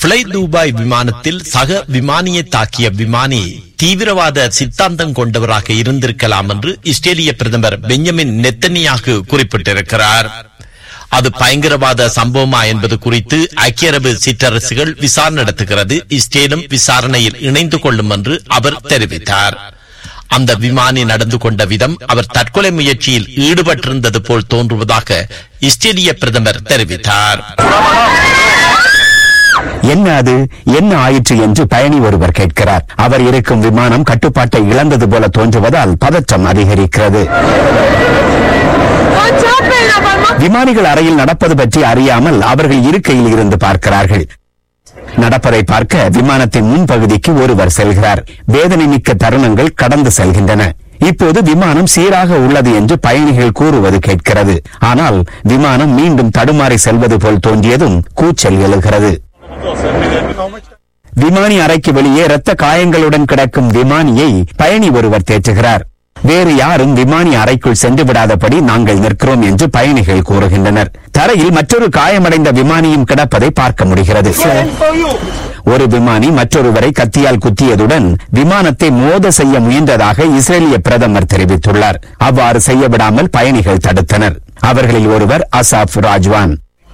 Ply Dubai விமானத்தில் சக விமானியை தாக்கிய விமானி தீவிரவாத சித்தாந்தம் கொண்டவராக இருந்திருக்கலாம் என்று இஸ்ரேலிய பிரதமர் பெஞ்சமின் நெத்தனியாக குறிப்பிட்டிருக்கிறார் அது பயங்கரவாத சம்பவமா என்பது குறித்து ஐக்கிய அரபு சிற்றரசுகள் விசாரணை நடத்துகிறது இஸ்ரேலும் விசாரணையில் இணைந்து கொள்ளும் என்று அவர் தெரிவித்தார் அந்த விமானி நடந்து கொண்ட விதம் அவர் தற்கொலை முயற்சியில் ஈடுபட்டிருந்தது போல் தோன்றுவதாக இஸ்ரேலிய பிரதமர் தெரிவித்தார் என்ன அது என்ன ஆயிற்று என்று பயணி ஒருவர் கேட்கிறார் அவர் இருக்கும் விமானம் கட்டுப்பாட்டை இழந்தது போல தோன்றுவதால் பதற்றம் அதிகரிக்கிறது விமானிகள் அறையில் நடப்பது பற்றி அறியாமல் அவர்கள் இருக்கையில் இருந்து பார்க்கிறார்கள் நடப்பதை பார்க்க விமானத்தின் முன்பகுதிக்கு ஒருவர் செல்கிறார் வேதனை மிக்க தருணங்கள் கடந்து செல்கின்றன இப்போது விமானம் சீராக உள்ளது என்று பயணிகள் கூறுவது கேட்கிறது ஆனால் விமானம் மீண்டும் தடுமாறி செல்வது போல் தோன்றியதும் கூச்சல் எழுகிறது விமானி அறைக்கு வெளியே இரத்த காயங்களுடன் கிடக்கும் விமானியை பயணி ஒருவர் தேற்றுகிறார் வேறு யாரும் விமானி அறைக்குள் சென்று விடாதபடி நாங்கள் நிற்கிறோம் என்று பயணிகள் கூறுகின்றனர் தரையில் மற்றொரு காயமடைந்த விமானியும் கிடப்பதை பார்க்க முடிகிறது ஒரு விமானி மற்றொருவரை கத்தியால் குத்தியதுடன் விமானத்தை மோத செய்ய முயன்றதாக இஸ்ரேலிய பிரதமர் தெரிவித்துள்ளார் அவ்வாறு செய்ய விடாமல் பயணிகள் தடுத்தனர் அவர்களில் ஒருவர் அசாப் ராஜ்வான்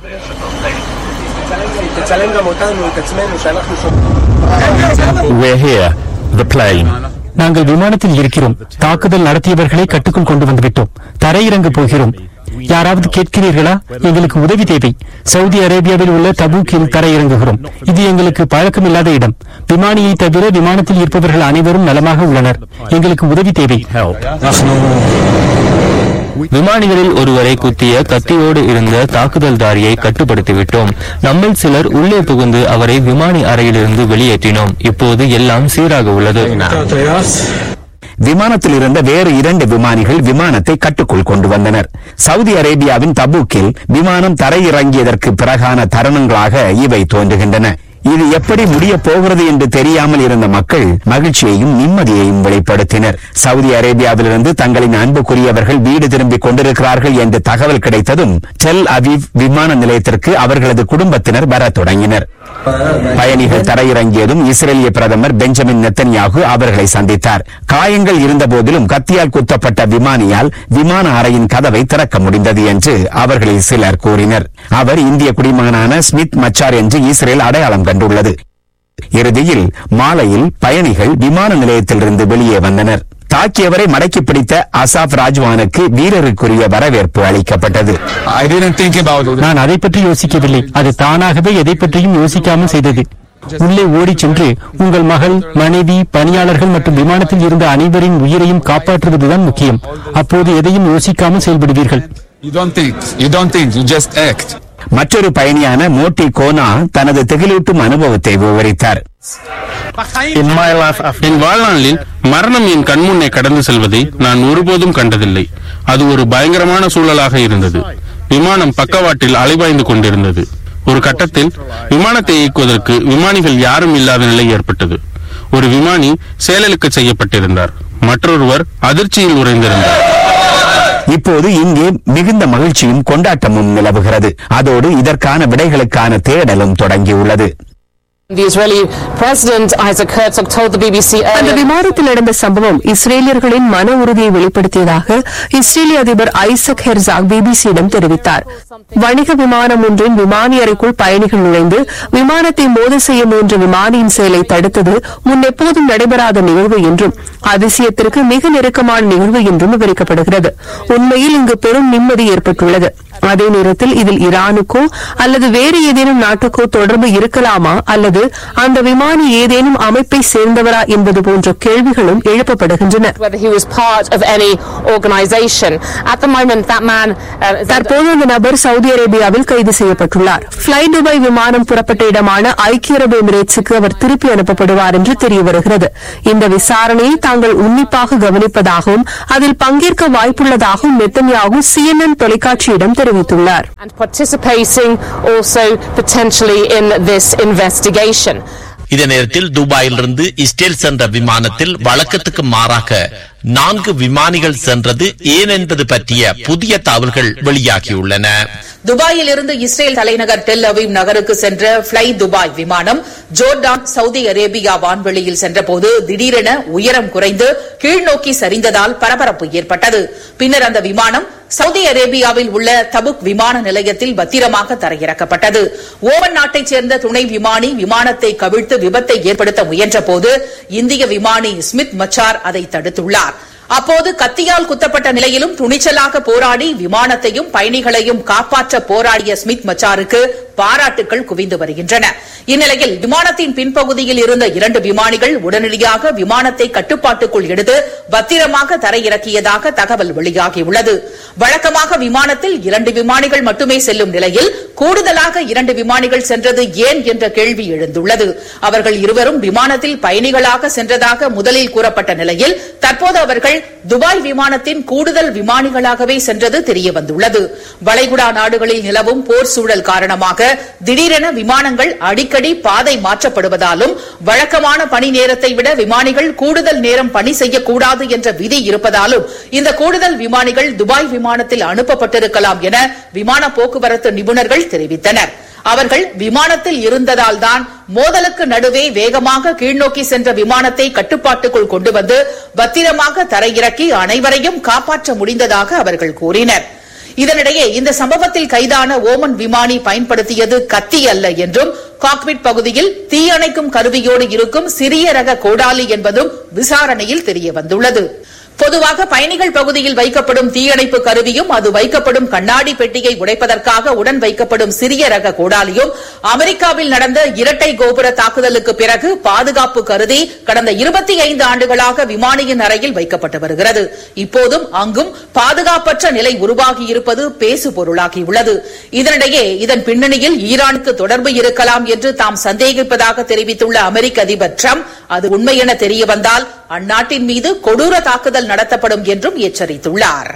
תצלם גם אותנו, את עצמנו, שאנחנו We're here, the plane. நாங்கள் விமானத்தில் இருக்கிறோம் தாக்குதல் நடத்தியவர்களை கட்டுக்குள் கொண்டு வந்துவிட்டோம் தரையிறங்க போகிறோம் யாராவது கேட்கிறீர்களா எங்களுக்கு உதவி தேவை சவுதி அரேபியாவில் உள்ள தபூக்கில் தரையிறங்குகிறோம் இது எங்களுக்கு பழக்கமில்லாத இடம் விமானியை தவிர விமானத்தில் இருப்பவர்கள் அனைவரும் நலமாக உள்ளனர் எங்களுக்கு உதவி தேவை Help. விமானிகளில் ஒருவரை குத்திய கத்தியோடு இருந்த தாக்குதல்தாரியை கட்டுப்படுத்திவிட்டோம் நம்மில் சிலர் உள்ளே புகுந்து அவரை விமானி அறையிலிருந்து வெளியேற்றினோம் இப்போது எல்லாம் சீராக உள்ளது விமானத்தில் இருந்த வேறு இரண்டு விமானிகள் விமானத்தை கட்டுக்குள் கொண்டு வந்தனர் சவுதி அரேபியாவின் தபூக்கில் விமானம் தரையிறங்கியதற்கு பிறகான தருணங்களாக இவை தோன்றுகின்றன இது எப்படி முடிய போகிறது என்று தெரியாமல் இருந்த மக்கள் மகிழ்ச்சியையும் நிம்மதியையும் வெளிப்படுத்தினர் சவுதி அரேபியாவிலிருந்து தங்களின் அன்புக்குரியவர்கள் வீடு திரும்பிக் கொண்டிருக்கிறார்கள் என்று தகவல் கிடைத்ததும் டெல் அவீவ் விமான நிலையத்திற்கு அவர்களது குடும்பத்தினர் வரத் தொடங்கினர் பயணிகள் தரையிறங்கியதும் இஸ்ரேலிய பிரதமர் பெஞ்சமின் நெத்தன்யாகு அவர்களை சந்தித்தார் காயங்கள் இருந்த போதிலும் கத்தியால் குத்தப்பட்ட விமானியால் விமான அறையின் கதவை திறக்க முடிந்தது என்று அவர்களில் சிலர் கூறினர் அவர் இந்திய குடிமகனான ஸ்மித் மச்சார் என்று இஸ்ரேல் அடையாளம் கண்டுள்ளது இறுதியில் மாலையில் பயணிகள் விமான நிலையத்திலிருந்து வெளியே வந்தனர் தாக்கியவரை மடக்கி பிடித்த அசாப் ராஜ்வானுக்கு வீரருக்குரிய வரவேற்பு அளிக்கப்பட்டது I didn't think about it. நான் அதை பற்றி யோசிக்கவில்லை அது தானாகவே எதை பற்றியும் யோசிக்காமல் செய்தது உள்ளே ஓடிச் சென்று உங்கள் மகள் மனைவி பணியாளர்கள் மற்றும் விமானத்தில் இருந்த அனைவரின் உயிரையும் காப்பாற்றுவதுதான் முக்கியம் அப்போது எதையும் யோசிக்காமல் செயல்படுவீர்கள் You don't think. You don't think. You just act. மற்றொரு பயணியான மோட்டி கோனா தனது திகிலூட்டும் அனுபவத்தை விவரித்தார் In my life, என் வாழ்நாளில் மரணம் என் கண்முன்னே கடந்து செல்வதை நான் ஒருபோதும் கண்டதில்லை அது ஒரு பயங்கரமான சூழலாக இருந்தது விமானம் பக்கவாட்டில் அலைபாய்ந்து கொண்டிருந்தது ஒரு கட்டத்தில் விமானத்தை இயக்குவதற்கு விமானிகள் யாரும் இல்லாத நிலை ஏற்பட்டது ஒரு விமானி செயலலுக்கு செய்யப்பட்டிருந்தார் மற்றொருவர் அதிர்ச்சியில் உறைந்திருந்தார் இப்போது இங்கே மிகுந்த மகிழ்ச்சியும் கொண்டாட்டமும் நிலவுகிறது அதோடு இதற்கான விடைகளுக்கான தேடலும் தொடங்கியுள்ளது The Israeli President Isaac Herzog told the BBC அந்த earlier விமானத்தில் நடந்த சம்பவம் இஸ்ரேலியர்களின் மன உறுதியை வெளிப்படுத்தியதாக இஸ்ரேலிய அதிபர் ஐசக் ஹெர்சாக் பிபிசியிடம் தெரிவித்தார் வணிக விமானம் ஒன்றின் விமானி அறைக்குள் பயணிகள் நுழைந்து விமானத்தை மோத செய்ய முயன்ற விமானியின் செயலை தடுத்தது முன் எப்போதும் நடைபெறாத நிகழ்வு என்றும் அதிசயத்திற்கு மிக நெருக்கமான நிகழ்வு என்றும் விவரிக்கப்படுகிறது உண்மையில் இங்கு பெரும் நிம்மதி ஏற்பட்டுள்ளது அதே நேரத்தில் இதில் ஈரானுக்கோ அல்லது வேறு ஏதேனும் நாட்டுக்கோ தொடர்பு இருக்கலாமா அல்லது அந்த விமானி ஏதேனும் அமைப்பை சேர்ந்தவரா என்பது போன்ற கேள்விகளும் எழுப்பப்படுகின்றன whether he was part of any organization. At the moment, that man uh, is தற்போது அந்த நபர் சவுதி அரேபியாவில் கைது செய்யப்பட்டுள்ளார் பிளை துபாய் விமானம் புறப்பட்ட இடமான ஐக்கிய அரபு எமிரேட்ஸுக்கு அவர் திருப்பி அனுப்பப்படுவார் என்று தெரிய வருகிறது இந்த விசாரணையை தாங்கள் உன்னிப்பாக கவனிப்பதாகவும் அதில் பங்கேற்க வாய்ப்புள்ளதாகவும் நெத்தன்யாகு சிஎன்என் தொலைக்காட்சியிடம் தெரிவித்துள்ளார் and participating also potentially in this investigation. இதே நேரத்தில் துபாயிலிருந்து இஸ்ரேல் சென்ற விமானத்தில் வழக்கத்துக்கு மாறாக நான்கு விமானிகள் சென்றது ஏன் என்பது பற்றிய புதிய தகவல்கள் வெளியாகியுள்ளன துபாயில் இருந்து இஸ்ரேல் தலைநகர் டெல் அவீவ் நகருக்கு சென்ற பிளை துபாய் விமானம் ஜோர்டான் சவுதி அரேபியா வான்வெளியில் சென்றபோது திடீரென உயரம் குறைந்து கீழ்நோக்கி சரிந்ததால் பரபரப்பு ஏற்பட்டது பின்னர் அந்த விமானம் சவுதி அரேபியாவில் உள்ள தபுக் விமான நிலையத்தில் பத்திரமாக தரையிறக்கப்பட்டது ஓமன் நாட்டைச் சேர்ந்த துணை விமானி விமானத்தை கவிழ்த்து விபத்தை ஏற்படுத்த முயன்றபோது இந்திய விமானி ஸ்மித் மச்சார் அதை தடுத்துள்ளார் அப்போது கத்தியால் குத்தப்பட்ட நிலையிலும் துணிச்சலாக போராடி விமானத்தையும் பயணிகளையும் காப்பாற்ற போராடிய ஸ்மித் மச்சாருக்கு பாராட்டுகள் குவிந்து வருகின்றன இந்நிலையில் விமானத்தின் பின்பகுதியில் இருந்த இரண்டு விமானிகள் உடனடியாக விமானத்தை கட்டுப்பாட்டுக்குள் எடுத்து பத்திரமாக தரையிறக்கியதாக தகவல் வெளியாகியுள்ளது வழக்கமாக விமானத்தில் இரண்டு விமானிகள் மட்டுமே செல்லும் நிலையில் கூடுதலாக இரண்டு விமானிகள் சென்றது ஏன் என்ற கேள்வி எழுந்துள்ளது அவர்கள் இருவரும் விமானத்தில் பயணிகளாக சென்றதாக முதலில் கூறப்பட்ட நிலையில் தற்போது அவர்கள் துபாய் விமானத்தின் கூடுதல் விமானிகளாகவே சென்றது தெரியவந்துள்ளது வளைகுடா நாடுகளில் நிலவும் போர் சூழல் காரணமாக திடீரென விமானங்கள் அடிக்கடி பாதை மாற்றப்படுவதாலும் வழக்கமான பணி நேரத்தை விட விமானிகள் கூடுதல் நேரம் பணி செய்யக்கூடாது என்ற விதி இருப்பதாலும் இந்த கூடுதல் விமானிகள் துபாய் விமானத்தில் அனுப்பப்பட்டிருக்கலாம் என விமான போக்குவரத்து நிபுணர்கள் தெரிவித்தனர் அவர்கள் விமானத்தில் இருந்ததால் தான் மோதலுக்கு நடுவே வேகமாக கீழ்நோக்கி சென்ற விமானத்தை கட்டுப்பாட்டுக்குள் கொண்டு வந்து பத்திரமாக தரையிறக்கி அனைவரையும் காப்பாற்ற முடிந்ததாக அவர்கள் கூறினர் இதனிடையே இந்த சம்பவத்தில் கைதான ஓமன் விமானி பயன்படுத்தியது கத்தி அல்ல என்றும் காக்பிட் பகுதியில் தீயணைக்கும் கருவியோடு இருக்கும் சிறிய ரக கோடாலி என்பதும் விசாரணையில் தெரியவந்துள்ளது பொதுவாக பயணிகள் பகுதியில் வைக்கப்படும் தீயணைப்பு கருவியும் அது வைக்கப்படும் கண்ணாடி பெட்டியை உடைப்பதற்காக உடன் வைக்கப்படும் சிறிய ரக கோடாலியும் அமெரிக்காவில் நடந்த இரட்டை கோபுர தாக்குதலுக்கு பிறகு பாதுகாப்பு கருதி கடந்த இருபத்தி ஐந்து ஆண்டுகளாக விமானியின் அறையில் வைக்கப்பட்டு வருகிறது இப்போதும் அங்கும் பாதுகாப்பற்ற நிலை உருவாகியிருப்பது பேசு பொருளாகியுள்ளது இதனிடையே இதன் பின்னணியில் ஈரானுக்கு தொடர்பு இருக்கலாம் என்று தாம் சந்தேகிப்பதாக தெரிவித்துள்ள அமெரிக்க அதிபர் டிரம்ப் அது உண்மை என தெரியவந்தால் அந்நாட்டின் மீது கொடூர தாக்குதல் நடத்தப்படும் என்றும் எச்சரித்துள்ளார்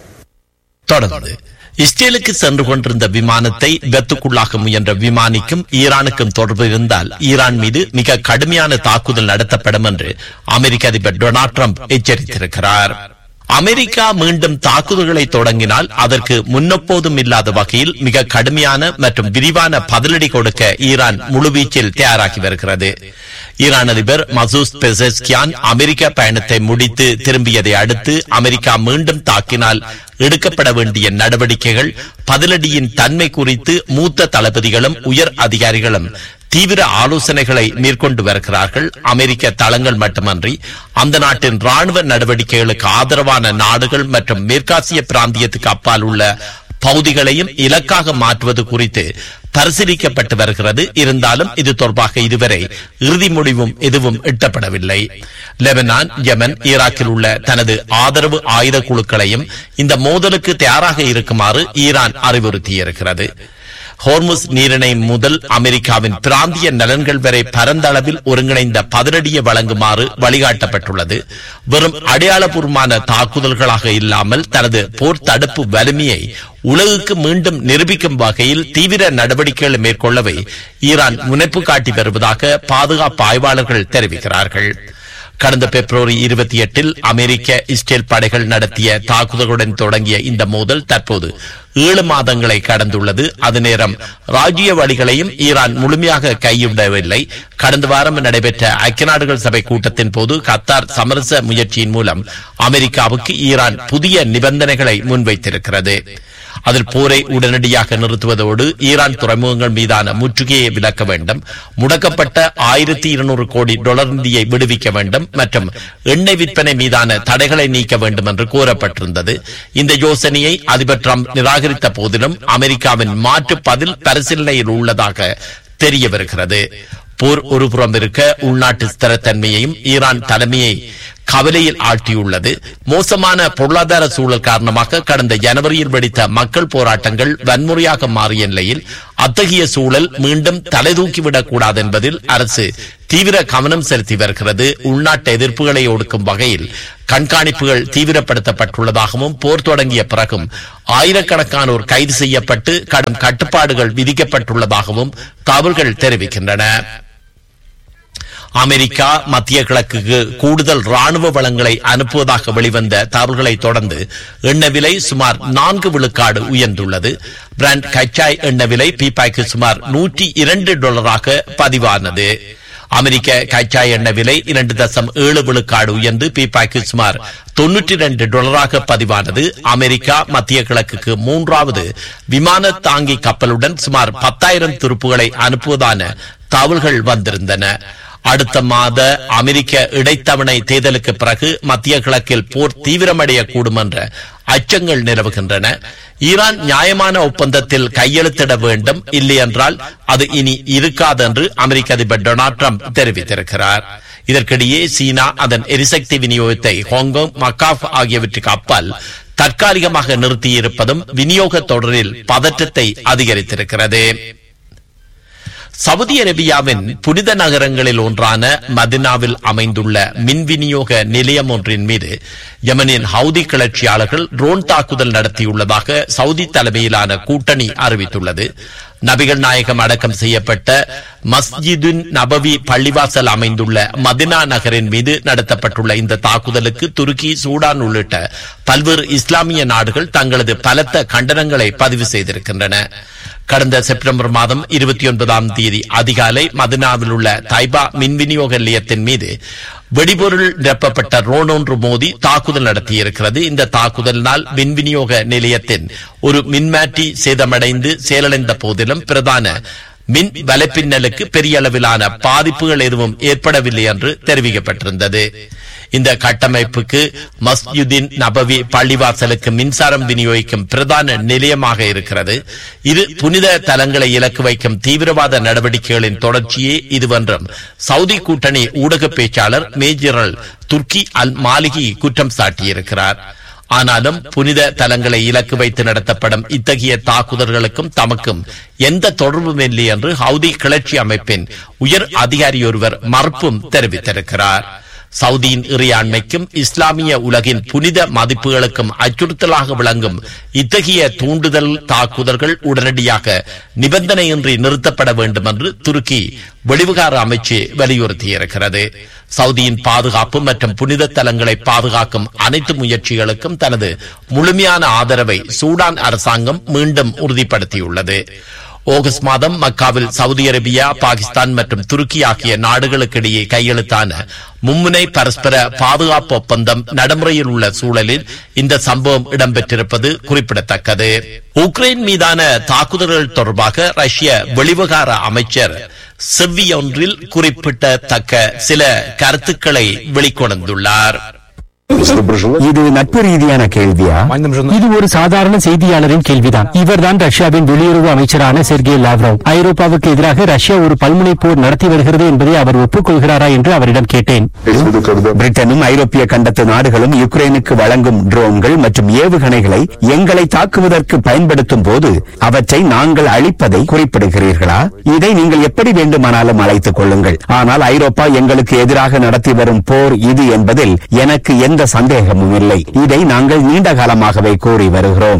தொடர்ந்து இஸ்ரேலுக்கு சென்று கொண்டிருந்த விமானத்தை விபத்துக்குள்ளாக முயன்ற விமானிக்கும் ஈரானுக்கும் தொடர்பு இருந்தால் ஈரான் மீது மிக கடுமையான தாக்குதல் நடத்தப்படும் என்று அமெரிக்க அதிபர் டொனால்ட் ட்ரம்ப் எச்சரித்திருக்கிறார் அமெரிக்கா மீண்டும் தாக்குதல்களை தொடங்கினால் அதற்கு முன்னெப்போதும் இல்லாத வகையில் மிக கடுமையான மற்றும் விரிவான பதிலடி கொடுக்க ஈரான் முழுவீச்சில் தயாராகி வருகிறது ஈரான் அதிபர் மசூஸ் பெசஸ்கியான் அமெரிக்க பயணத்தை முடித்து திரும்பியதை அடுத்து அமெரிக்கா மீண்டும் தாக்கினால் எடுக்கப்பட வேண்டிய நடவடிக்கைகள் பதிலடியின் தன்மை குறித்து மூத்த தளபதிகளும் உயர் அதிகாரிகளும் தீவிர ஆலோசனைகளை மேற்கொண்டு வருகிறார்கள் அமெரிக்க தளங்கள் மட்டுமன்றி அந்த நாட்டின் ராணுவ நடவடிக்கைகளுக்கு ஆதரவான நாடுகள் மற்றும் மேற்காசிய பிராந்தியத்துக்கு அப்பால் உள்ள பகுதிகளையும் இலக்காக மாற்றுவது குறித்து பரிசீலிக்கப்பட்டு வருகிறது இருந்தாலும் இது தொடர்பாக இதுவரை இறுதி முடிவும் எதுவும் எட்டப்படவில்லை லெபனான் யமன் ஈராக்கில் உள்ள தனது ஆதரவு ஆயுத குழுக்களையும் இந்த மோதலுக்கு தயாராக இருக்குமாறு ஈரான் அறிவுறுத்தியிருக்கிறது ஹோர்முஸ் நீரிணை முதல் அமெரிக்காவின் பிராந்திய நலன்கள் வரை பரந்த அளவில் ஒருங்கிணைந்த பதிலடியை வழங்குமாறு வழிகாட்டப்பட்டுள்ளது வெறும் அடையாளபூர்வமான தாக்குதல்களாக இல்லாமல் தனது போர் தடுப்பு வலிமையை உலகுக்கு மீண்டும் நிரூபிக்கும் வகையில் தீவிர நடவடிக்கைகளை மேற்கொள்ளவே ஈரான் முனைப்பு காட்டி வருவதாக பாதுகாப்பு ஆய்வாளர்கள் தெரிவிக்கிறார்கள் கடந்த பிப்ரவரி இருபத்தி எட்டில் அமெரிக்க இஸ்ரேல் படைகள் நடத்திய தாக்குதலுடன் தொடங்கிய இந்த மோதல் தற்போது ஏழு மாதங்களை கடந்துள்ளது அது நேரம் ராஜ்ய வழிகளையும் ஈரான் முழுமையாக கைவிடவில்லை கடந்த வாரம் நடைபெற்ற ஐக்கிய நாடுகள் சபை கூட்டத்தின் போது கத்தார் சமரச முயற்சியின் மூலம் அமெரிக்காவுக்கு ஈரான் புதிய நிபந்தனைகளை முன்வைத்திருக்கிறது அதில் போரை உடனடியாக நிறுத்துவதோடு ஈரான் துறைமுகங்கள் மீதான முற்றுகையை விலக்க வேண்டும் முடக்கப்பட்ட ஆயிரத்தி இருநூறு கோடி டாலர் நிதியை விடுவிக்க வேண்டும் மற்றும் எண்ணெய் விற்பனை மீதான தடைகளை நீக்க வேண்டும் என்று கூறப்பட்டிருந்தது இந்த யோசனையை அதிபர் டிரம்ப் நிராகரித்த போதிலும் அமெரிக்காவின் மாற்று பதில் பரிசீலனையில் உள்ளதாக தெரிய வருகிறது போர் ஒருபுறம் இருக்க உள்நாட்டு ஸ்திரத்தன்மையையும் ஈரான் தலைமையை கவலையில் ஆழ்த்தியுள்ளது மோசமான பொருளாதார சூழல் காரணமாக கடந்த ஜனவரியில் வெடித்த மக்கள் போராட்டங்கள் வன்முறையாக மாறிய நிலையில் அத்தகைய சூழல் மீண்டும் தலைதூக்கிவிடக் கூடாது என்பதில் அரசு தீவிர கவனம் செலுத்தி வருகிறது உள்நாட்டு எதிர்ப்புகளை ஒடுக்கும் வகையில் கண்காணிப்புகள் தீவிரப்படுத்தப்பட்டுள்ளதாகவும் போர் தொடங்கிய பிறகும் ஆயிரக்கணக்கானோர் கைது செய்யப்பட்டு கடும் கட்டுப்பாடுகள் விதிக்கப்பட்டுள்ளதாகவும் தகவல்கள் தெரிவிக்கின்றன அமெரிக்கா மத்திய கிழக்குக்கு கூடுதல் ராணுவ வளங்களை அனுப்புவதாக வெளிவந்த தகவல்களை தொடர்ந்து எண்ணெய் விலை சுமார் நான்கு விழுக்காடு உயர்ந்துள்ளது பிராண்ட் கச்சாய் எண்ணெய் விலை பீப்பாய்க்கு சுமார் நூற்றி இரண்டு டாலராக பதிவானது அமெரிக்க கச்சா எண்ணெய் விலை இரண்டு தசம் ஏழு விழுக்காடு உயர்ந்து பீப்பாய்க்கு சுமார் தொன்னூற்றி இரண்டு டாலராக பதிவானது அமெரிக்கா மத்திய கிழக்குக்கு மூன்றாவது விமான தாங்கி கப்பலுடன் சுமார் பத்தாயிரம் துருப்புகளை அனுப்புவதான தகவல்கள் வந்திருந்தன அடுத்த மாத அமெரிக்க இடைத்தவணை தேர்தலுக்கு பிறகு மத்திய கிழக்கில் போர் தீவிரமடையக்கூடும் என்ற அச்சங்கள் நிலவுகின்றன ஈரான் நியாயமான ஒப்பந்தத்தில் கையெழுத்திட வேண்டும் இல்லையென்றால் அது இனி இருக்காது என்று அமெரிக்க அதிபர் டொனால்ட் ட்ரம்ப் தெரிவித்திருக்கிறார் இதற்கிடையே சீனா அதன் எரிசக்தி விநியோகத்தை ஹாங்காங் மக்காப் ஆகியவற்றுக்கு அப்பால் தற்காலிகமாக நிறுத்தியிருப்பதும் விநியோக தொடரில் பதற்றத்தை அதிகரித்திருக்கிறது சவுதி அரேபியாவின் புனித நகரங்களில் ஒன்றான மதினாவில் அமைந்துள்ள மின் விநியோக நிலையம் ஒன்றின் மீது யமனின் ஹவுதி கிளர்ச்சியாளர்கள் ட்ரோன் தாக்குதல் நடத்தியுள்ளதாக சவுதி தலைமையிலான கூட்டணி அறிவித்துள்ளது நபிகள் நாயகம் அடக்கம் செய்யப்பட்ட மஸ்ஜிதுன் நபவி பள்ளிவாசல் அமைந்துள்ள மதினா நகரின் மீது நடத்தப்பட்டுள்ள இந்த தாக்குதலுக்கு துருக்கி சூடான் உள்ளிட்ட பல்வேறு இஸ்லாமிய நாடுகள் தங்களது பலத்த கண்டனங்களை பதிவு செய்திருக்கின்றன கடந்த செப்டம்பர் மாதம் இருபத்தி ஒன்பதாம் தேதி அதிகாலை மதினாவில் உள்ள தைபா மின் விநியோக நிலையத்தின் மீது வெடிபொருள் நிரப்பப்பட்ட ரோன் ஒன்று மோதி தாக்குதல் நடத்தியிருக்கிறது இந்த தாக்குதலினால் மின் விநியோக நிலையத்தின் ஒரு மின்மாற்றி சேதமடைந்து செயலிழந்த போதிலும் பிரதான மின் வலைப்பின்னலுக்கு பெரிய அளவிலான பாதிப்புகள் எதுவும் ஏற்படவில்லை என்று தெரிவிக்கப்பட்டிருந்தது இந்த கட்டமைப்புக்கு மஸ்ஜிதின் நபவி பள்ளிவாசலுக்கு மின்சாரம் விநியோகிக்கும் பிரதான நிலையமாக இருக்கிறது இது புனித தலங்களை இலக்கு வைக்கும் தீவிரவாத நடவடிக்கைகளின் தொடர்ச்சியே இதுவென்றும் சவுதி கூட்டணி ஊடக பேச்சாளர் மேஜரல் துர்க்கி அல் மாலிகி குற்றம் சாட்டியிருக்கிறார் ஆனாலும் புனித தலங்களை இலக்கு வைத்து நடத்தப்படும் இத்தகைய தாக்குதல்களுக்கும் தமக்கும் எந்த தொடர்பும் இல்லை என்று ஹவுதி கிளர்ச்சி அமைப்பின் உயர் அதிகாரியொருவர் மறுப்பும் தெரிவித்திருக்கிறார் சவுதியின் இறையாண்மைக்கும் இஸ்லாமிய உலகின் புனித மதிப்புகளுக்கும் அச்சுறுத்தலாக விளங்கும் இத்தகைய தூண்டுதல் தாக்குதல்கள் உடனடியாக நிபந்தனையின்றி நிறுத்தப்பட வேண்டும் என்று துருக்கி வெளிவிகார அமைச்சு வலியுறுத்தியிருக்கிறது சவுதியின் பாதுகாப்பு மற்றும் புனித தலங்களை பாதுகாக்கும் அனைத்து முயற்சிகளுக்கும் தனது முழுமையான ஆதரவை சூடான் அரசாங்கம் மீண்டும் உறுதிப்படுத்தியுள்ளது ஆகஸ்ட் மாதம் மக்காவில் சவுதி அரேபியா பாகிஸ்தான் மற்றும் துருக்கி ஆகிய நாடுகளுக்கிடையே கையெழுத்தான மும்முனை பரஸ்பர பாதுகாப்பு ஒப்பந்தம் நடைமுறையில் உள்ள சூழலில் இந்த சம்பவம் இடம்பெற்றிருப்பது குறிப்பிடத்தக்கது உக்ரைன் மீதான தாக்குதல்கள் தொடர்பாக ரஷ்ய வெளிவிகார அமைச்சர் செவ்வியொன்றில் குறிப்பிடத்தக்க சில கருத்துக்களை வெளிக்கொணர்ந்துள்ளார் இது நட்பு ரீதியான கேள்வியா இது ஒரு சாதாரண செய்தியாளரின் கேள்விதான் இவர்தான் ரஷ்யாவின் வெளியுறவு அமைச்சரான செர்கே லாவ்ரோவ் ஐரோப்பாவுக்கு எதிராக ரஷ்யா ஒரு பல்முனை போர் நடத்தி வருகிறது என்பதை அவர் ஒப்புக்கொள்கிறாரா என்று அவரிடம் கேட்டேன் பிரிட்டனும் ஐரோப்பிய கண்டத்து நாடுகளும் யுக்ரைனுக்கு வழங்கும் ட்ரோன்கள் மற்றும் ஏவுகணைகளை எங்களை தாக்குவதற்கு பயன்படுத்தும் போது அவற்றை நாங்கள் அழிப்பதை குறிப்பிடுகிறீர்களா இதை நீங்கள் எப்படி வேண்டுமானாலும் அழைத்துக் கொள்ளுங்கள் ஆனால் ஐரோப்பா எங்களுக்கு எதிராக நடத்தி வரும் போர் இது என்பதில் எனக்கு எந்த சந்தேகமும் இல்லை இதை நாங்கள் நீண்ட காலமாகவே கூறி வருகிறோம்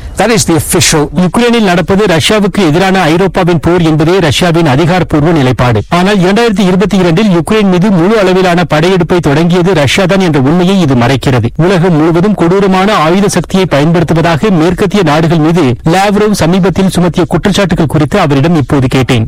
யுக்ரைனில் நடப்பது ரஷ்யாவுக்கு எதிரான ஐரோப்பாவின் போர் என்பதே ரஷ்யாவின் அதிகாரப்பூர்வ நிலைப்பாடு ஆனால் இரண்டாயிரத்தி இருபத்தி இரண்டில் யுக்ரைன் மீது முழு அளவிலான படையெடுப்பை தொடங்கியது ரஷ்யா தான் என்ற உண்மையை இது மறைக்கிறது உலகம் முழுவதும் கொடூரமான ஆயுத சக்தியை பயன்படுத்துவதாக மேற்கத்திய நாடுகள் மீது லாவ்ரோவ் சமீபத்தில் சுமத்திய குற்றச்சாட்டுகள் குறித்து அவரிடம் இப்போது கேட்டேன்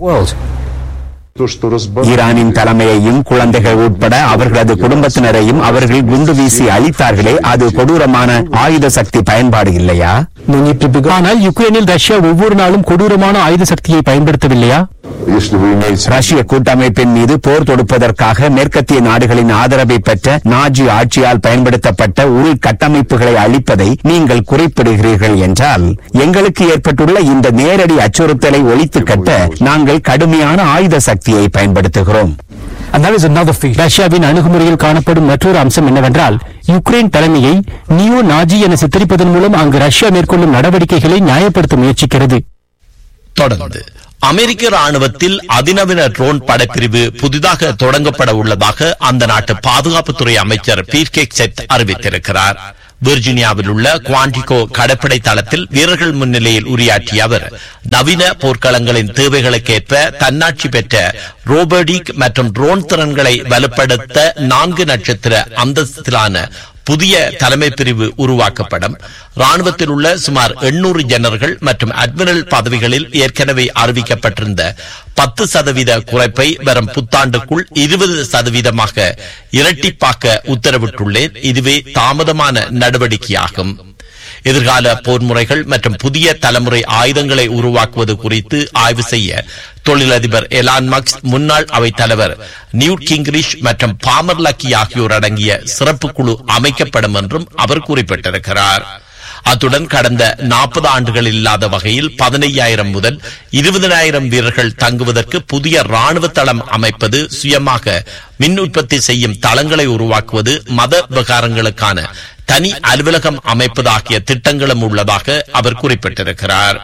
ஈரானின் தலைமையையும் குழந்தைகள் உட்பட அவர்களது குடும்பத்தினரையும் அவர்கள் குண்டு வீசி அழித்தார்களே அது கொடூரமான ஆயுத சக்தி பயன்பாடு இல்லையா ஆனால் யுக்ரைனில் ரஷ்யா ஒவ்வொரு நாளும் கொடூரமான ஆயுத சக்தியை பயன்படுத்தவில்லையா ரஷ்ய கூட்டமைப்பின் மீது போர் தொடுப்பதற்காக மேற்கத்திய நாடுகளின் ஆதரவை பெற்ற நாஜி ஆட்சியால் பயன்படுத்தப்பட்ட உள் கட்டமைப்புகளை அழிப்பதை நீங்கள் குறிப்பிடுகிறீர்கள் என்றால் எங்களுக்கு ஏற்பட்டுள்ள இந்த நேரடி அச்சுறுத்தலை ஒழித்து கட்ட நாங்கள் கடுமையான ஆயுத சக்தியை பயன்படுத்துகிறோம் ரஷ்யாவின் அணுகுமுறையில் காணப்படும் மற்றொரு அம்சம் என்னவென்றால் யுக்ரைன் தலைமையை நியோ நாஜி என சித்தரிப்பதன் மூலம் அங்கு ரஷ்யா மேற்கொள்ளும் நடவடிக்கைகளை நியாயப்படுத்த முயற்சிக்கிறது தொடர்ந்து அமெரிக்க ராணுவத்தில் அதிநவீன ட்ரோன் படைப்பிரிவு புதிதாக தொடங்கப்பட உள்ளதாக அந்த நாட்டு பாதுகாப்புத்துறை அமைச்சர் பீர்கேக் செட் அறிவித்திருக்கிறார் விர்ஜினியாவில் உள்ள குவாண்டிகோ கடற்படை தளத்தில் வீரர்கள் முன்னிலையில் உரையாற்றிய அவர் நவீன போர்க்களங்களின் தேவைகளுக்கேற்ப தன்னாட்சி பெற்ற ரோபோடிக் மற்றும் ட்ரோன் திறன்களை வலுப்படுத்த நான்கு நட்சத்திர அந்தஸ்திலான புதிய தலைமை பிரிவு உருவாக்கப்படும் ராணுவத்தில் உள்ள சுமார் எண்ணூறு ஜெனரல்கள் மற்றும் அட்மிரல் பதவிகளில் ஏற்கனவே அறிவிக்கப்பட்டிருந்த பத்து சதவீத குறைப்பை வரும் புத்தாண்டுக்குள் இருபது சதவீதமாக இரட்டிப்பாக்க உத்தரவிட்டுள்ளேன் இதுவே தாமதமான நடவடிக்கையாகும் எதிர்கால போர் முறைகள் மற்றும் புதிய தலைமுறை ஆயுதங்களை உருவாக்குவது குறித்து ஆய்வு செய்ய தொழிலதிபர் எலான் மக்ஸ் முன்னாள் அவைத் தலைவர் நியூட் கிங்ரிஷ் மற்றும் பாமர் லக்கி ஆகியோர் அடங்கிய சிறப்பு குழு அமைக்கப்படும் என்றும் அவர் குறிப்பிட்டிருக்கிறார் அத்துடன் கடந்த நாற்பது ஆண்டுகள் இல்லாத வகையில் பதினையாயிரம் முதல் இருபதனாயிரம் வீரர்கள் தங்குவதற்கு புதிய ராணுவ தளம் அமைப்பது சுயமாக மின் உற்பத்தி செய்யும் தளங்களை உருவாக்குவது மத விவகாரங்களுக்கான தனி அலுவலகம் அமைப்பது ஆகிய திட்டங்களும் உள்ளதாக அவர் குறிப்பிட்டிருக்கிறார்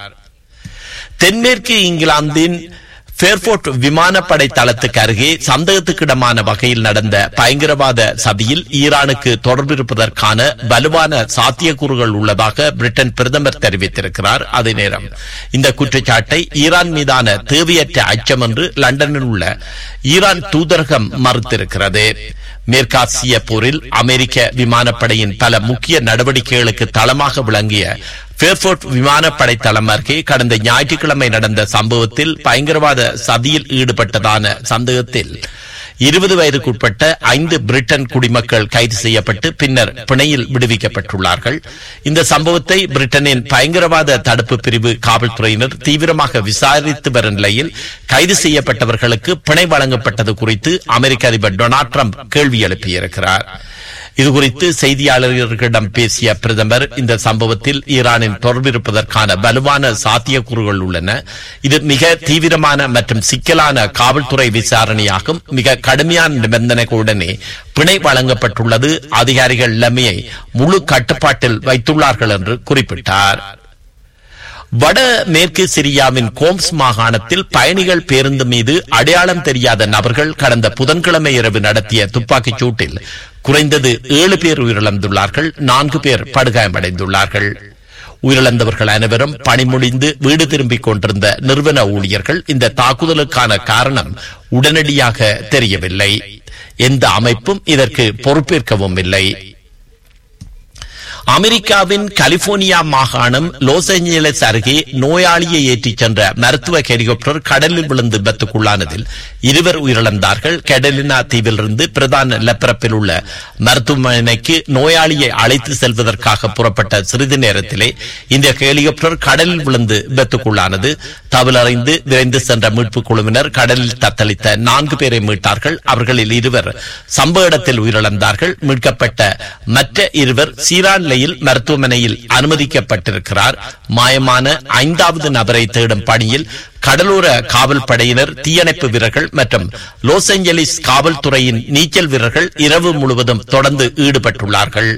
தென்மேற்கு இங்கிலாந்தின் ஃபேர்போர்ட் விமானப்படை தளத்துக்கு அருகே சந்தேகத்துக்கிடமான வகையில் நடந்த பயங்கரவாத சதியில் ஈரானுக்கு தொடர்பு இருப்பதற்கான வலுவான சாத்தியக்கூறுகள் உள்ளதாக பிரிட்டன் பிரதமர் தெரிவித்திருக்கிறார் அதே நேரம் இந்த குற்றச்சாட்டை ஈரான் மீதான தேவையற்ற அச்சம் என்று லண்டனில் உள்ள ஈரான் தூதரகம் மறுத்திருக்கிறது மேற்காசிய போரில் அமெரிக்க விமானப்படையின் பல முக்கிய நடவடிக்கைகளுக்கு தளமாக விளங்கிய பேர்போர்ட் விமானப்படை தளம் அருகே கடந்த ஞாயிற்றுக்கிழமை நடந்த சம்பவத்தில் பயங்கரவாத சதியில் ஈடுபட்டதான சந்தேகத்தில் இருபது வயதுக்குட்பட்ட ஐந்து பிரிட்டன் குடிமக்கள் கைது செய்யப்பட்டு பின்னர் பிணையில் விடுவிக்கப்பட்டுள்ளார்கள் இந்த சம்பவத்தை பிரிட்டனின் பயங்கரவாத தடுப்பு பிரிவு காவல்துறையினர் தீவிரமாக விசாரித்து வரும் நிலையில் கைது செய்யப்பட்டவர்களுக்கு பிணை வழங்கப்பட்டது குறித்து அமெரிக்க அதிபர் டொனால்ட் ட்ரம்ப் கேள்வி எழுப்பியிருக்கிறார் இதுகுறித்து செய்தியாளர்களிடம் பேசிய பிரதமர் இந்த சம்பவத்தில் ஈரானின் தொடர்பு இருப்பதற்கான வலுவான சாத்தியக்கூறுகள் உள்ளன இது மிக தீவிரமான மற்றும் சிக்கலான காவல்துறை விசாரணையாகும் மிக கடுமையான நிபந்தனைகளுடனே பிணை வழங்கப்பட்டுள்ளது அதிகாரிகள் நிலைமையை முழு கட்டுப்பாட்டில் வைத்துள்ளார்கள் என்று குறிப்பிட்டார் வட மேற்கு சிரியாவின் கோம்ஸ் மாகாணத்தில் பயணிகள் பேருந்து மீது அடையாளம் தெரியாத நபர்கள் கடந்த புதன்கிழமை இரவு நடத்திய துப்பாக்கிச் சூட்டில் குறைந்தது ஏழு பேர் உயிரிழந்துள்ளார்கள் நான்கு பேர் படுகாயமடைந்துள்ளார்கள் உயிரிழந்தவர்கள் அனைவரும் பணி முடிந்து வீடு திரும்பிக் கொண்டிருந்த நிறுவன ஊழியர்கள் இந்த தாக்குதலுக்கான காரணம் உடனடியாக தெரியவில்லை எந்த அமைப்பும் இதற்கு பொறுப்பேற்கவும் இல்லை அமெரிக்காவின் கலிபோர்னியா மாகாணம் லாஸ் ஏஞ்சலஸ் அருகே நோயாளியை ஏற்றிச் சென்ற மருத்துவ ஹெலிகாப்டர் கடலில் விழுந்து விபத்துக்குள்ளானதில் இருவர் உயிரிழந்தார்கள் கெடலினா தீவிலிருந்து பிரதான நிலப்பரப்பில் உள்ள மருத்துவமனைக்கு நோயாளியை அழைத்து செல்வதற்காக புறப்பட்ட சிறிது நேரத்திலே இந்த ஹெலிகாப்டர் கடலில் விழுந்து விபத்துக்குள்ளானது தவலறிந்து விரைந்து சென்ற மீட்புக் குழுவினர் கடலில் தத்தளித்த நான்கு பேரை மீட்டார்கள் அவர்களில் இருவர் சம்பவ இடத்தில் உயிரிழந்தார்கள் மீட்கப்பட்ட மற்ற இருவர் சீரான் நிலையில் மருத்துவமனையில் அனுமதிக்கப்பட்டிருக்கிறார் மாயமான ஐந்தாவது நபரை தேடும் பணியில் கடலோர காவல் படையினர் தீயணைப்பு வீரர்கள் மற்றும் லாஸ் ஏஞ்சலிஸ் காவல்துறையின் நீச்சல் வீரர்கள் இரவு முழுவதும் தொடர்ந்து ஈடுபட்டுள்ளார்கள்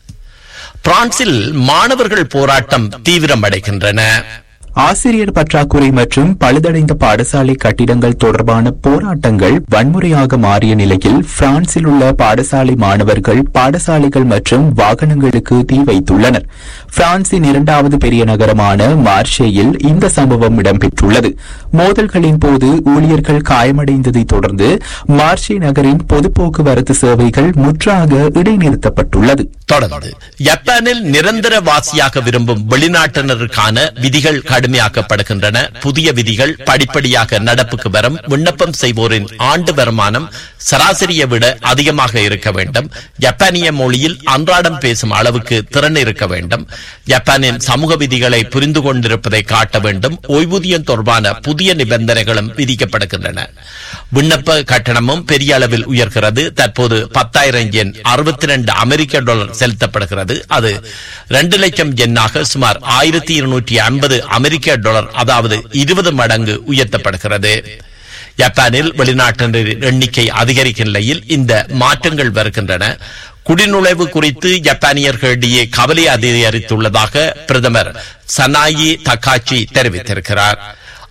பிரான்சில் மாணவர்கள் போராட்டம் தீவிரமடைகின்றன ஆசிரியர் பற்றாக்குறை மற்றும் பழுதடைந்த பாடசாலை கட்டிடங்கள் தொடர்பான போராட்டங்கள் வன்முறையாக மாறிய நிலையில் பிரான்சில் உள்ள பாடசாலை மாணவர்கள் பாடசாலைகள் மற்றும் வாகனங்களுக்கு தீ வைத்துள்ளனர் பிரான்சின் இரண்டாவது பெரிய நகரமான மார்ஷேயில் இந்த சம்பவம் இடம்பெற்றுள்ளது மோதல்களின் போது ஊழியர்கள் காயமடைந்ததை தொடர்ந்து மார்ஷே நகரின் பொது போக்குவரத்து சேவைகள் முற்றாக இடைநிறுத்தப்பட்டுள்ளது தொடர்ந்து ஜப்பானில் நிரந்தர வாசியாக விரும்பும் வெளிநாட்டினருக்கான விதிகள் கடுமையாக்கப்படுகின்றன புதிய விதிகள் படிப்படியாக நடப்புக்கு வரும் விண்ணப்பம் செய்வோரின் ஆண்டு வருமானம் சராசரியை விட அதிகமாக இருக்க வேண்டும் ஜப்பானிய மொழியில் அன்றாடம் பேசும் அளவுக்கு திறன் இருக்க வேண்டும் ஜப்பானின் சமூக விதிகளை புரிந்து கொண்டிருப்பதை காட்ட வேண்டும் ஓய்வூதியம் தொடர்பான புதிய நிபந்தனைகளும் விதிக்கப்படுகின்றன விண்ணப்ப கட்டணமும் பெரிய அளவில் உயர்கிறது தற்போது பத்தாயிரம் எண் அறுபத்தி ரெண்டு அமெரிக்க டாலர் செலுத்தப்படுகிறது அது இரண்டு லட்சம் எண்ணாக சுமார் ஆயிரத்தி இருநூற்றி ஐம்பது அமெரிக்க டாலர் அதாவது இருபது மடங்கு உயர்த்தப்படுகிறது ஜப்பானில் வெளிநாட்டினரின் எண்ணிக்கை அதிகரிக்கும் நிலையில் இந்த மாற்றங்கள் வருகின்றன குடிநுழைவு குறித்து ஜப்பானியர்களிடையே கவலை அதிகரித்துள்ளதாக பிரதமர் சனாயி தக்காச்சி தெரிவித்திருக்கிறார்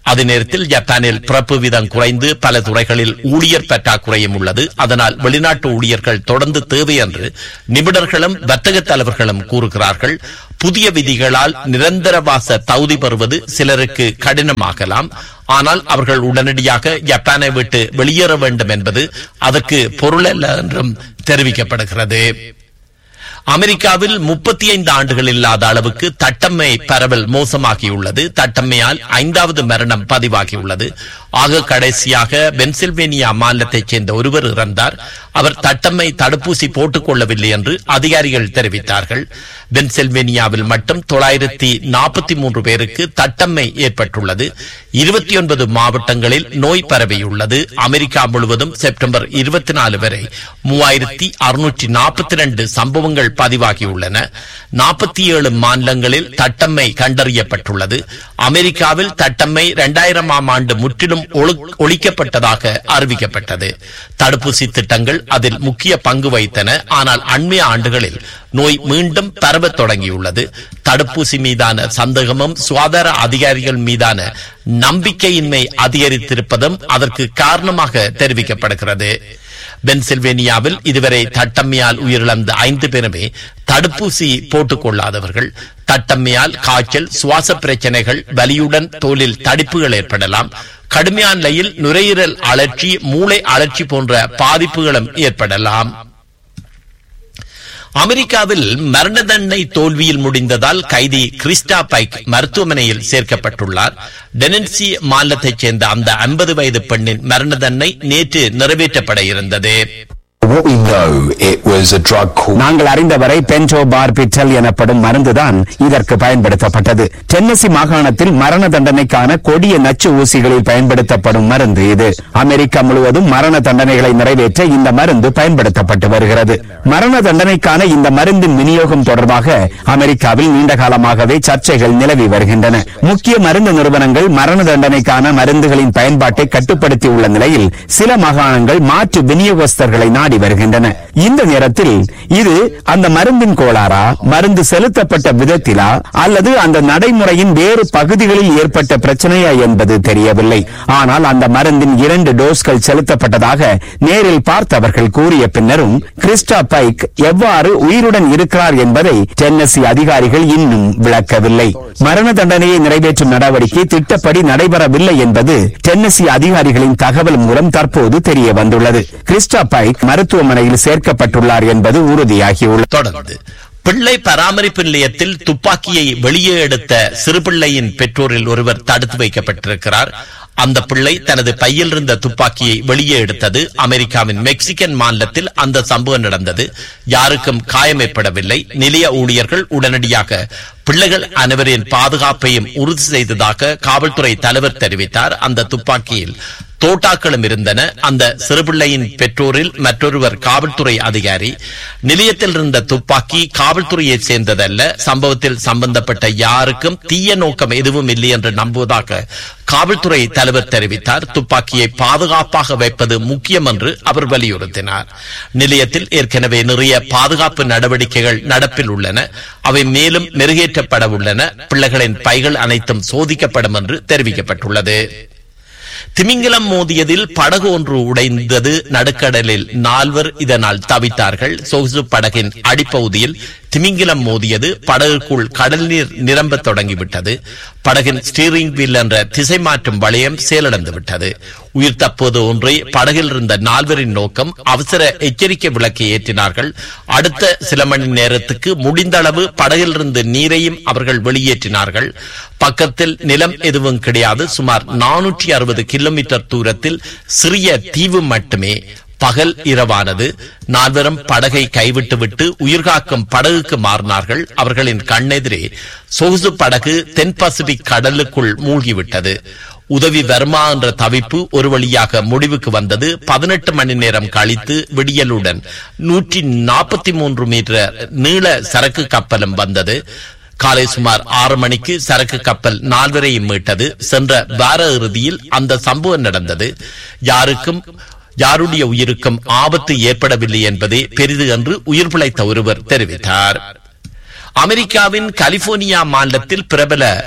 அதே நேரத்தில் ஜப்பானில் பிறப்பு வீதம் குறைந்து பல துறைகளில் ஊழியர் பற்றாக்குறையும் உள்ளது அதனால் வெளிநாட்டு ஊழியர்கள் தொடர்ந்து தேவை என்று நிபுணர்களும் வர்த்தக தலைவர்களும் கூறுகிறார்கள் புதிய விதிகளால் நிரந்தரவாச தகுதி பெறுவது சிலருக்கு கடினமாகலாம் ஆனால் அவர்கள் உடனடியாக ஜப்பானை விட்டு வெளியேற வேண்டும் என்பது அதற்கு பொருளல்ல என்றும் தெரிவிக்கப்படுகிறது அமெரிக்காவில் முப்பத்தி ஐந்து ஆண்டுகள் இல்லாத அளவுக்கு தட்டம்மை பரவல் மோசமாகியுள்ளது தட்டம்மையால் ஐந்தாவது மரணம் பதிவாகியுள்ளது ஆக கடைசியாக பென்சில்வேனியா மாநிலத்தைச் சேர்ந்த ஒருவர் இறந்தார் அவர் தட்டம்மை தடுப்பூசி போட்டுக் கொள்ளவில்லை என்று அதிகாரிகள் தெரிவித்தார்கள் பென்சில்வேனியாவில் மட்டும் தொள்ளாயிரத்தி நாற்பத்தி மூன்று பேருக்கு தட்டம்மை ஏற்பட்டுள்ளது இருபத்தி ஒன்பது மாவட்டங்களில் நோய் பரவியுள்ளது அமெரிக்கா முழுவதும் செப்டம்பர் இருபத்தி நாலு வரை மூவாயிரத்தி அறுநூற்றி நாற்பத்தி ரெண்டு சம்பவங்கள் பதிவாகியுள்ளன நாற்பத்தி ஏழு மாநிலங்களில் தட்டம்மை கண்டறியப்பட்டுள்ளது அமெரிக்காவில் தட்டம்மை இரண்டாயிரமாம் ஆண்டு முற்றிலும் ஒழு- ஒழிக்கப்பட்டதாக அறிவிக்கப்பட்டது தடுப்பூசி திட்டங்கள் அதில் முக்கிய பங்கு வகித்தன ஆனால் அண்மைய ஆண்டுகளில் நோய் மீண்டும் பரவத் தொடங்கியுள்ளது தடுப்பூசி மீதான சந்தேகமும் சுகாதார அதிகாரிகள் மீதான நம்பிக்கையின்மை அதிகரித்திருப்பதும் அதற்கு காரணமாக தெரிவிக்கப்படுகிறது பென்சில்வேனியாவில் இதுவரை தட்டம்மையால் உயிரிழந்த ஐந்து பேருமே தடுப்பூசி போட்டுக் கொள்ளாதவர்கள் தட்டம்மையால் காய்ச்சல் சுவாச பிரச்சனைகள் வலியுடன் தோலில் தடிப்புகள் ஏற்படலாம் கடுமையான நிலையில் நுரையீரல் அழற்சி மூளை அழற்சி போன்ற பாதிப்புகளும் ஏற்படலாம் அமெரிக்காவில் மரண தண்டனை தோல்வியில் முடிந்ததால் கைதி கிறிஸ்டா பைக் மருத்துவமனையில் சேர்க்கப்பட்டுள்ளார் டெனன்சி மாநிலத்தைச் சேர்ந்த அந்த ஐம்பது வயது பெண்ணின் மரண தண்டனை நேற்று நிறைவேற்றப்பட இருந்தது What we know, it was a drug called... நாங்கள் அறிந்தவரை பென்டோ பார்பிட்டல் எனப்படும் மருந்துதான் இதற்கு பயன்படுத்தப்பட்டது டென்னசி மாகாணத்தில் மரண தண்டனைக்கான கொடிய நச்சு ஊசிகளில் பயன்படுத்தப்படும் மருந்து இது அமெரிக்கா முழுவதும் மரண தண்டனைகளை நிறைவேற்ற இந்த மருந்து பயன்படுத்தப்பட்டு வருகிறது மரண தண்டனைக்கான இந்த மருந்தின் விநியோகம் தொடர்பாக அமெரிக்காவில் நீண்ட காலமாகவே சர்ச்சைகள் நிலவி வருகின்றன முக்கிய மருந்து நிறுவனங்கள் மரண தண்டனைக்கான மருந்துகளின் பயன்பாட்டை கட்டுப்படுத்தி உள்ள நிலையில் சில மாகாணங்கள் மாற்று விநியோகஸ்தர்களை நாடி வருகின்றன இந்த நேரத்தில் இது அந்த மருந்தின் கோளாறா மருந்து செலுத்தப்பட்ட விதத்திலா அல்லது அந்த நடைமுறையின் வேறு பகுதிகளில் ஏற்பட்ட பிரச்சனையா என்பது தெரியவில்லை ஆனால் அந்த மருந்தின் இரண்டு டோஸ்கள் செலுத்தப்பட்டதாக நேரில் பார்த்தவர்கள் கூறிய பின்னரும் கிறிஸ்டா பைக் எவ்வாறு உயிருடன் இருக்கிறார் என்பதை டென்னசி அதிகாரிகள் இன்னும் விளக்கவில்லை மரண தண்டனையை நிறைவேற்றும் நடவடிக்கை திட்டப்படி நடைபெறவில்லை என்பது டென்னசி அதிகாரிகளின் தகவல் மூலம் தற்போது தெரிய வந்துள்ளது கிறிஸ்டா பைக் மருத்துவமனையில் சேர்க்கப்பட்டுள்ளார் என்பது உறுதியாகியுள்ளது தொடர்ந்து பிள்ளை பராமரிப்பு நிலையத்தில் துப்பாக்கியை வெளியே எடுத்த சிறுபிள்ளையின் பெற்றோரில் ஒருவர் தடுத்து வைக்கப்பட்டிருக்கிறார் அந்த பிள்ளை தனது பையில் இருந்த துப்பாக்கியை வெளியே எடுத்தது அமெரிக்காவின் மெக்சிகன் மாநிலத்தில் அந்த சம்பவம் நடந்தது யாருக்கும் காயம் ஏற்படவில்லை நிலைய ஊழியர்கள் உடனடியாக பிள்ளைகள் அனைவரின் பாதுகாப்பையும் உறுதி செய்ததாக காவல்துறை தலைவர் தெரிவித்தார் அந்த துப்பாக்கியில் தோட்டாக்களும் இருந்தன அந்த சிறுபிள்ளையின் பெற்றோரில் மற்றொருவர் காவல்துறை அதிகாரி நிலையத்தில் இருந்த துப்பாக்கி காவல்துறையைச் சேர்ந்ததல்ல சம்பவத்தில் சம்பந்தப்பட்ட யாருக்கும் தீய நோக்கம் எதுவும் இல்லை என்று நம்புவதாக காவல்துறை தலைவர் தெரிவித்தார் துப்பாக்கியை பாதுகாப்பாக வைப்பது முக்கியம் என்று அவர் வலியுறுத்தினார் நிலையத்தில் ஏற்கனவே நிறைய பாதுகாப்பு நடவடிக்கைகள் நடப்பில் உள்ளன அவை மேலும் மெருகேற்றப்பட உள்ளன பிள்ளைகளின் பைகள் அனைத்தும் சோதிக்கப்படும் என்று தெரிவிக்கப்பட்டுள்ளது திமிங்கிலம் மோதியதில் படகு ஒன்று உடைந்தது நடுக்கடலில் நால்வர் இதனால் தவித்தார்கள் சொகுசு படகின் அடிப்பகுதியில் திமிங்கிலம் மோதியது படகுக்குள் கடல் நீர் நிரம்ப தொடங்கிவிட்டது படகின் ஸ்டீரிங் வீல் என்ற திசை மாற்றும் வளையம் செயலிழந்து விட்டது உயிர் தப்போது ஒன்றை படகில் இருந்த நால்வரின் நோக்கம் அவசர எச்சரிக்கை விளக்கை ஏற்றினார்கள் அடுத்த சில மணி நேரத்துக்கு முடிந்த அளவு படகில் இருந்து நீரையும் அவர்கள் வெளியேற்றினார்கள் பக்கத்தில் நிலம் எதுவும் கிடையாது சுமார் நானூற்றி அறுபது கிலோமீட்டர் தூரத்தில் சிறிய தீவு மட்டுமே பகல் இரவானது நால்வரும் படகை கைவிட்டுவிட்டு உயிர்காக்கும் படகுக்கு மாறினார்கள் அவர்களின் கண்ணெதிரே சொகுசு படகு தென் பசிபிக் கடலுக்குள் மூழ்கிவிட்டது உதவி வருமா என்ற தவிப்பு ஒரு வழியாக முடிவுக்கு வந்தது பதினெட்டு மணி நேரம் கழித்து விடியலுடன் நூற்றி நாற்பத்தி மூன்று மீட்டர் நீள சரக்கு கப்பலும் வந்தது காலை சுமார் ஆறு மணிக்கு சரக்கு கப்பல் நால்வரையும் மீட்டது சென்ற வார இறுதியில் அந்த சம்பவம் நடந்தது யாருக்கும் யாருடைய உயிருக்கும் ஆபத்து ஏற்படவில்லை என்பதே பெரிது என்று உயிர் பிழைத்த ஒருவர் தெரிவித்தார் அமெரிக்காவின் கலிபோர்னியா மாநிலத்தில் பிரபல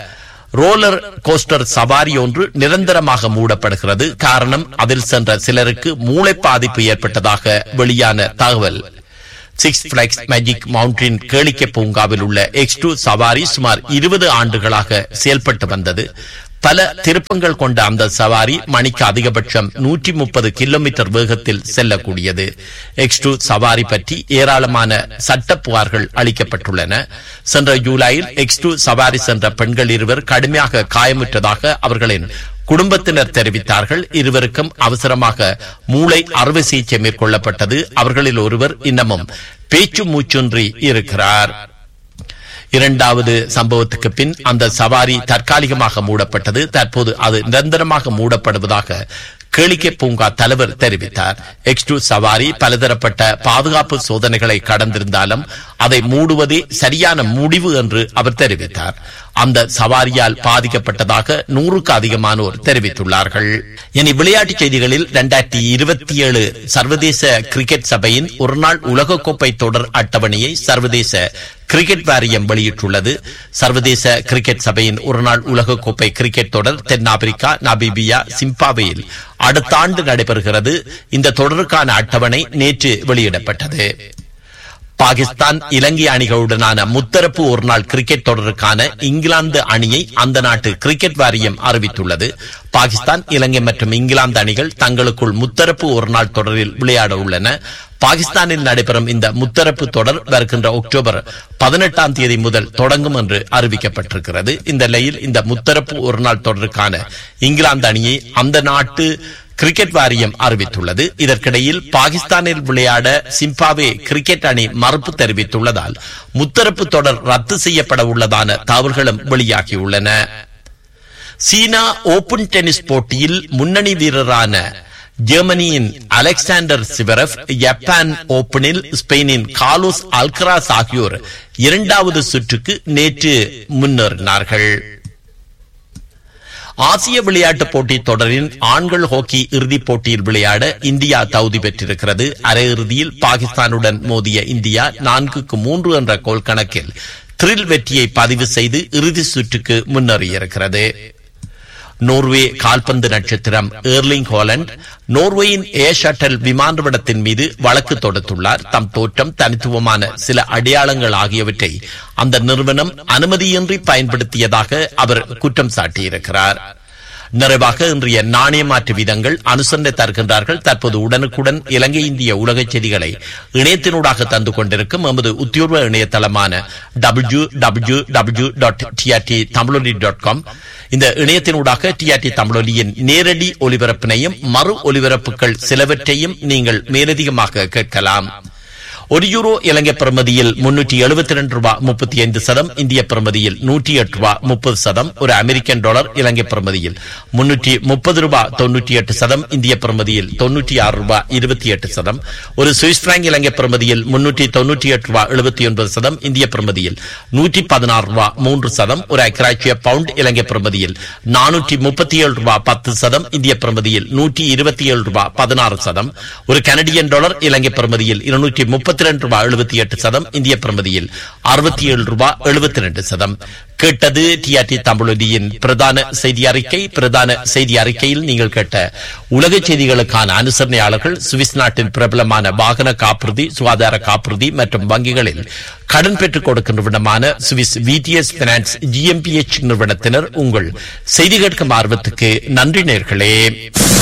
ரோலர் கோஸ்டர் சவாரி ஒன்று நிரந்தரமாக மூடப்படுகிறது காரணம் அதில் சென்ற சிலருக்கு மூளை பாதிப்பு ஏற்பட்டதாக வெளியான தகவல் சிக்ஸ் பிளாக்ஸ் மேஜிக் மவுண்டின் கேளிக்கை பூங்காவில் உள்ள எக்ஸ் டூ சவாரி சுமார் இருபது ஆண்டுகளாக செயல்பட்டு வந்தது பல திருப்பங்கள் கொண்ட அந்த சவாரி மணிக்கு அதிகபட்சம் நூற்றி முப்பது கிலோமீட்டர் வேகத்தில் செல்லக்கூடியது எக்ஸ் டூ சவாரி பற்றி ஏராளமான சட்ட புகார்கள் அளிக்கப்பட்டுள்ளன சென்ற ஜூலையில் எக்ஸ் டூ சவாரி சென்ற பெண்கள் இருவர் கடுமையாக காயமுற்றதாக அவர்களின் குடும்பத்தினர் தெரிவித்தார்கள் இருவருக்கும் அவசரமாக மூளை அறுவை சிகிச்சை மேற்கொள்ளப்பட்டது அவர்களில் ஒருவர் இன்னமும் பேச்சு மூச்சின்றி இருக்கிறார் இரண்டாவது சம்பவத்துக்கு பின் அந்த சவாரி தற்காலிகமாக மூடப்பட்டது தற்போது அது நிரந்தரமாக மூடப்படுவதாக கேளிக்கை பூங்கா தலைவர் தெரிவித்தார் எக்ஸ் டூ சவாரி பலதரப்பட்ட பாதுகாப்பு சோதனைகளை கடந்திருந்தாலும் அதை மூடுவதே சரியான முடிவு என்று அவர் தெரிவித்தார் அந்த சவாரியால் பாதிக்கப்பட்டதாக நூறுக்கு அதிகமானோர் தெரிவித்துள்ளார்கள் இனி விளையாட்டுச் செய்திகளில் இரண்டாயிரத்தி இருபத்தி ஏழு சர்வதேச கிரிக்கெட் சபையின் ஒருநாள் உலகக்கோப்பை தொடர் அட்டவணையை சர்வதேச கிரிக்கெட் வாரியம் வெளியிட்டுள்ளது சர்வதேச கிரிக்கெட் சபையின் ஒருநாள் உலகக்கோப்பை கிரிக்கெட் தொடர் தென்னாப்பிரிக்கா நபீபியா சிம்பாவேயில் அடுத்த ஆண்டு நடைபெறுகிறது இந்த தொடருக்கான அட்டவணை நேற்று வெளியிடப்பட்டது பாகிஸ்தான் இலங்கை அணிகளுடனான முத்தரப்பு ஒருநாள் கிரிக்கெட் தொடருக்கான இங்கிலாந்து அணியை அந்த நாட்டு கிரிக்கெட் வாரியம் அறிவித்துள்ளது பாகிஸ்தான் இலங்கை மற்றும் இங்கிலாந்து அணிகள் தங்களுக்குள் முத்தரப்பு ஒருநாள் தொடரில் விளையாட உள்ளன பாகிஸ்தானில் நடைபெறும் இந்த முத்தரப்பு தொடர் வருகின்ற அக்டோபர் பதினெட்டாம் தேதி முதல் தொடங்கும் என்று அறிவிக்கப்பட்டிருக்கிறது இந்த நிலையில் இந்த முத்தரப்பு ஒருநாள் தொடருக்கான இங்கிலாந்து அணியை அந்த நாட்டு கிரிக்கெட் வாரியம் அறிவித்துள்ளது இதற்கிடையில் பாகிஸ்தானில் விளையாட சிம்பாவே கிரிக்கெட் அணி மறுப்பு தெரிவித்துள்ளதால் முத்தரப்பு தொடர் ரத்து செய்யப்பட உள்ளதான தகவல்களும் வெளியாகியுள்ளன சீனா ஓபன் டென்னிஸ் போட்டியில் முன்னணி வீரரான ஜெர்மனியின் அலெக்சாண்டர் சிவரப் ஜப்பான் ஓபனில் ஸ்பெயினின் காலோஸ் அல்கராஸ் ஆகியோர் இரண்டாவது சுற்றுக்கு நேற்று முன்னேறினார்கள் ஆசிய விளையாட்டுப் போட்டி தொடரின் ஆண்கள் ஹாக்கி இறுதிப் போட்டியில் விளையாட இந்தியா தகுதி பெற்றிருக்கிறது அரையிறுதியில் பாகிஸ்தானுடன் மோதிய இந்தியா நான்குக்கு மூன்று என்ற கோல் கணக்கில் த்ரில் வெற்றியை பதிவு செய்து இறுதி சுற்றுக்கு முன்னேறியிருக்கிறது நோர்வே கால்பந்து நட்சத்திரம் ஏர்லிங் ஹாலண்ட் நோர்வேயின் ஏர் ஷட்டல் விமான நிறுவனத்தின் மீது வழக்கு தொடுத்துள்ளார் தம் தோற்றம் தனித்துவமான சில அடையாளங்கள் ஆகியவற்றை அந்த நிறுவனம் அனுமதியின்றி பயன்படுத்தியதாக அவர் குற்றம் சாட்டியிருக்கிறார் நிறைவாக இன்றைய நாணய மாற்று வீதங்கள் அனுசரணை தருகின்றார்கள் தற்போது உடனுக்குடன் இலங்கை இந்திய உலக செய்திகளை இணையத்தினூடாக தந்து கொண்டிருக்கும் எமது உத்தியோர்வ இணையதளமான W W W dot TRT Tamiloli dot com இந்த இணையத்தினூடாக டிஆர்டி தமிழொலியின் நேரடி ஒலிபரப்பினையும் மறு ஒலிபரப்புகள் சிலவற்றையும் நீங்கள் மேலதிகமாக கேட்கலாம் ஒரு யூரோ இலங்கை பிரமதியில் முன்னூற்றி எழுபத்தி ரெண்டு ரூபாய் முப்பத்தி ஐந்து சதம் இந்திய பிரமதியில் நூற்றி எட்டு ரூபாய் முப்பது சதம் ஒரு அமெரிக்கன் டாலர் இலங்கை பிரமதியில் முன்னூற்றி முப்பது ரூபாய் தொன்னூற்றி எட்டு சதம் இந்திய பிரமதியில் தொன்னூற்றி ஆறு ரூபாய் இருபத்தி எட்டு சதம் ஒரு சுவிஸ் பிராங்க் இலங்கை பிரமதியில் முன்னூற்றி தொன்னூற்றி எட்டு ரூபாய் எழுபத்தி ஒன்பது சதம் இந்திய பிரமதியில் நூற்றி பதினாறு ரூபாய் மூன்று சதம் ஒரு அக்ராட்சிய பவுண்ட் இலங்கை பிரமதியில் நானூற்றி முப்பத்தி ஏழு ரூபாய் பத்து சதம் இந்திய பிரமதியில் நூற்றி இருபத்தி ஏழு ரூபாய் பதினாறு சதம் ஒரு கனடியன் டாலர் இலங்கை பிரமதியில் இருநூற்றி முப்பத்தி ரெண்டு ரூபாய் எழுபத்தி எட்டு சதம் இந்திய பிரமதியில் அறுபத்தி ஏழு ரூபாய் எழுபத்தி ரெண்டு சதம் கேட்டது டிஆர்டி தமிழொலியின் பிரதான செய்தி அறிக்கை பிரதான செய்தி அறிக்கையில் நீங்கள் கேட்ட உலக செய்திகளுக்கான அனுசரணையாளர்கள் சுவிஸ் நாட்டின் பிரபலமான வாகன காப்புறுதி சுகாதார காப்புறுதி மற்றும் வங்கிகளில் கடன் பெற்றுக் கொடுக்கின்ற விடமான சுவிஸ் விடிஎஸ் பினான்ஸ் ஜிஎம்பிஎச் நிறுவனத்தினர் உங்கள் செய்தி கேட்கும் ஆர்வத்துக்கு நன்றி நேர்களே